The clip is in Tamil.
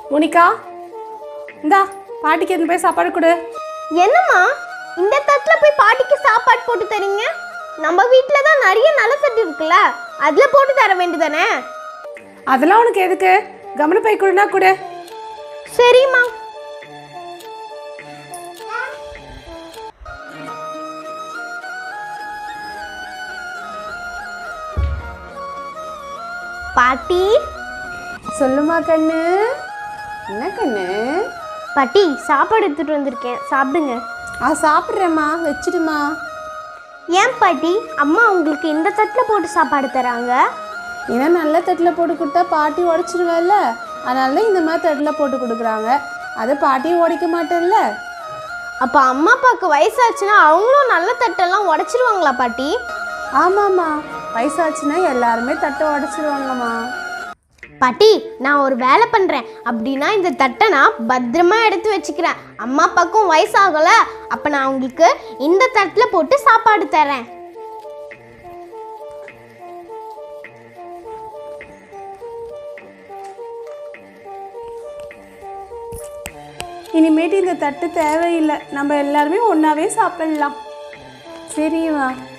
மோனிகா இந்தா பாட்டிக்கு எதுவும் போய் சாப்பாடு கொடு என்னம்மா இந்த தட்டில் போய் பாட்டிக்கு சாப்பாடு போட்டு தரீங்க நம்ம வீட்டில் தான் நிறைய நல்ல தட்டு இருக்குல்ல அதில் போட்டு தர வேண்டியதானே அதெல்லாம் உனக்கு எதுக்கு கவன பை கொடுனா கொடு சரிம்மா பாட்டி சொல்லுமா கண்ணு என்ன கண்ணு பாட்டி சாப்பாடு எடுத்துட்டு வந்திருக்கேன் சாப்பிடுங்க ஆ சாப்பிட்றேம்மா வச்சிடுமா ஏன் பாட்டி அம்மா உங்களுக்கு இந்த தட்டில் போட்டு சாப்பாடு தராங்க ஏன்னா நல்ல தட்டில் போட்டு கொடுத்தா பாட்டி உடச்சிடுவேல்ல அதனால தான் இந்த மாதிரி தட்டில் போட்டு கொடுக்குறாங்க அதை பாட்டியும் உடைக்க மாட்டேன்ல அப்போ அம்மா அப்பாவுக்கு வயசாச்சுன்னா அவங்களும் நல்ல தட்டெல்லாம் உடச்சிருவாங்களா பாட்டி ஆமாம்மா வயசாச்சுன்னா எல்லாருமே தட்டை உடச்சிடுவாங்கம்மா பாட்டி நான் ஒரு வேலை பண்ணுறேன் அப்படின்னா இந்த தட்டை நான் பத்திரமா எடுத்து வச்சுக்கிறேன் அம்மா அப்பாவுக்கும் வயசாகல அப்போ நான் உங்களுக்கு இந்த தட்டில் போட்டு சாப்பாடு தரேன் இனிமேட்டு இந்த தட்டு தேவையில்லை நம்ம எல்லாருமே ஒன்றாவே சாப்பிடலாம் சரிம்மா